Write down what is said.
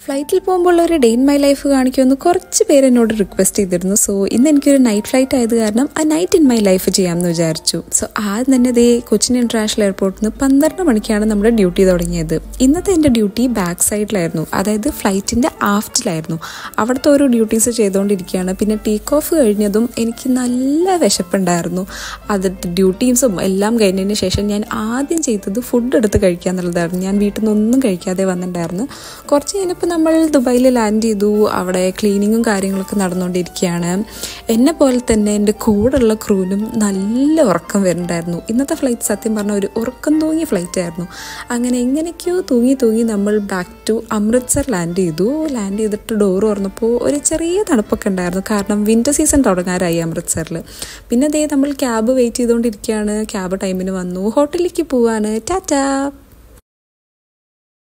ഫ്ലൈറ്റിൽ പോകുമ്പോൾ ഒരു ഡേ ഇൻ മൈ ലൈഫ് കാണിക്കുമെന്ന് കുറച്ച് പേര് എന്നോട് റിക്വസ്റ്റ് ചെയ്തിരുന്നു സോ ഇന്ന് എനിക്കൊരു നൈറ്റ് ഫ്ലൈറ്റ് ആയത് കാരണം ആ നൈറ്റ് ഇൻ മൈ ലൈഫ് ചെയ്യാമെന്ന് വിചാരിച്ചു സോ ആദ്യം തന്നെ ദേ കൊച്ചിൻ ഇന്റർനാഷണൽ എയർപോർട്ടിൽ നിന്ന് പന്ത്രണ്ട് മണിക്കാണ് നമ്മുടെ ഡ്യൂട്ടി തുടങ്ങിയത് ഇന്നത്തെ എൻ്റെ ഡ്യൂട്ടി ബാക്ക് സൈഡിലായിരുന്നു അതായത് ഫ്ലൈറ്റിൻ്റെ ആഫ്റ്റിലായിരുന്നു അവിടുത്തെ ഓരോ ഡ്യൂട്ടീസ് ചെയ്തുകൊണ്ടിരിക്കുകയാണ് പിന്നെ ടേക്ക് ഓഫ് കഴിഞ്ഞതും എനിക്ക് നല്ല വിശപ്പുണ്ടായിരുന്നു അത് ഡ്യൂട്ടീസും എല്ലാം കഴിഞ്ഞതിന് ശേഷം ഞാൻ ആദ്യം ചെയ്തത് ഫുഡ് എടുത്ത് കഴിക്കുക എന്നുള്ളതായിരുന്നു ഞാൻ വീട്ടിൽ നിന്നൊന്നും കഴിക്കാതെ വന്നിട്ടുണ്ടായിരുന്നു കുറച്ച് കഴിഞ്ഞപ്പോൾ നമ്മൾ ദുബായിൽ ലാൻഡ് ചെയ്തു അവിടെ ക്ലീനിങ്ങും കാര്യങ്ങളൊക്കെ നടന്നുകൊണ്ടിരിക്കുകയാണ് എന്നെ പോലെ തന്നെ എൻ്റെ കൂടെയുള്ള ക്രൂവിനും നല്ല ഉറക്കം വരുന്നുണ്ടായിരുന്നു ഇന്നത്തെ ഫ്ലൈറ്റ് സത്യം പറഞ്ഞ ഒരു ഉറക്കം തൂങ്ങിയ ഫ്ലൈറ്റ് ആയിരുന്നു അങ്ങനെ എങ്ങനെയൊക്കെയോ തൂങ്ങി തൂങ്ങി നമ്മൾ ബാക്ക് ടു അമൃത്സർ ലാൻഡ് ചെയ്തു ലാൻഡ് ചെയ്തിട്ട് ഡോർ തുറന്നപ്പോൾ ഒരു ചെറിയ തണുപ്പൊക്കെ ഉണ്ടായിരുന്നു കാരണം വിൻ്റർ സീസൺ തുടങ്ങാറായി അമൃത്സറിൽ പിന്നെ ദേ നമ്മൾ ക്യാബ് വെയിറ്റ് ചെയ്തുകൊണ്ടിരിക്കുകയാണ് ക്യാബ് ടൈമിന് വന്നു ഹോട്ടലിലേക്ക് പോവാണ് ടാറ്റാ